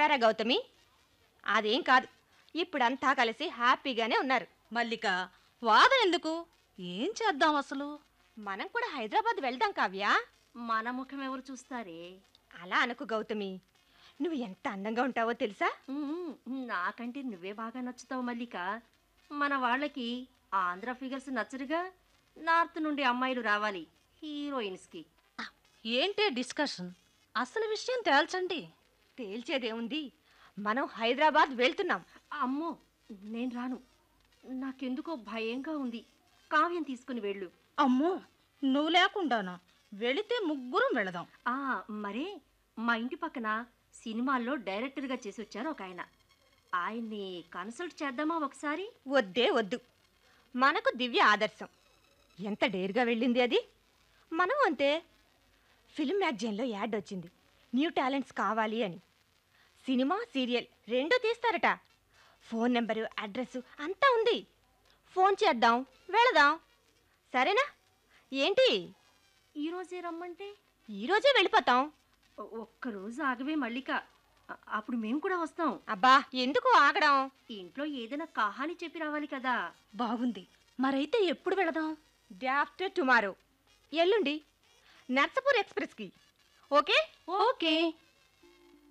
చెప్పారా గౌతమి అదేం కాదు ఇప్పుడంతా కలిసి హ్యాపీగానే ఉన్నారు మల్లిక వాదన ఎందుకు ఏం చేద్దాం అసలు మనం కూడా హైదరాబాద్ వెళ్దాం కావ్య మన ముఖం ఎవరు చూస్తారే అలా అనుకు గౌతమి నువ్వు ఎంత అందంగా ఉంటావో తెలుసా ఉమ్, నాకంటే నువ్వే బాగా నచ్చుతావు మల్లిక మన వాళ్ళకి ఆంధ్ర ఫిగర్స్ నచ్చరుగా నార్త్ నుండి అమ్మాయిలు రావాలి హీరోయిన్స్కి ఏంటే డిస్కషన్ అసలు విషయం తేల్చండి తేల్చేదేముంది మనం హైదరాబాద్ వెళ్తున్నాం అమ్మో నేను రాను నాకెందుకో భయంగా ఉంది కావ్యం తీసుకుని వెళ్ళు అమ్మో నువ్వు లేకుండానా వెళితే ముగ్గురం వెళదాం ఆ మరే మా ఇంటి పక్కన సినిమాల్లో డైరెక్టర్గా చేసి వచ్చారు ఒక ఆయన ఆయన్ని కన్సల్ట్ చేద్దామా ఒకసారి వద్దే వద్దు మనకు దివ్య ఆదర్శం ఎంత డేర్గా వెళ్ళింది అది మనం అంతే ఫిల్మ్ మ్యాగజైన్లో యాడ్ వచ్చింది న్యూ టాలెంట్స్ కావాలి అని సినిమా సీరియల్ రెండూ తీస్తారట ఫోన్ నెంబరు అడ్రస్ అంతా ఉంది ఫోన్ చేద్దాం వెళదాం సరేనా ఏంటి ఈరోజే రమ్మంటే ఈరోజే వెళ్ళిపోతాం ఒ- ఒక్కరోజు ఆగవే మల్లిక అ- అప్పుడు మేము కూడా వస్తాం అబ్బా ఎందుకు ఆగడం ఇంట్లో ఏదైనా కహాని చెప్పి రావాలి కదా బాగుంది మరైతే ఎప్పుడు వెళదాం డే ఆఫ్టర్ టుమారో ఎల్లుండి నర్సపూర్ ఎక్స్ప్రెస్కి ఓకే ఓకే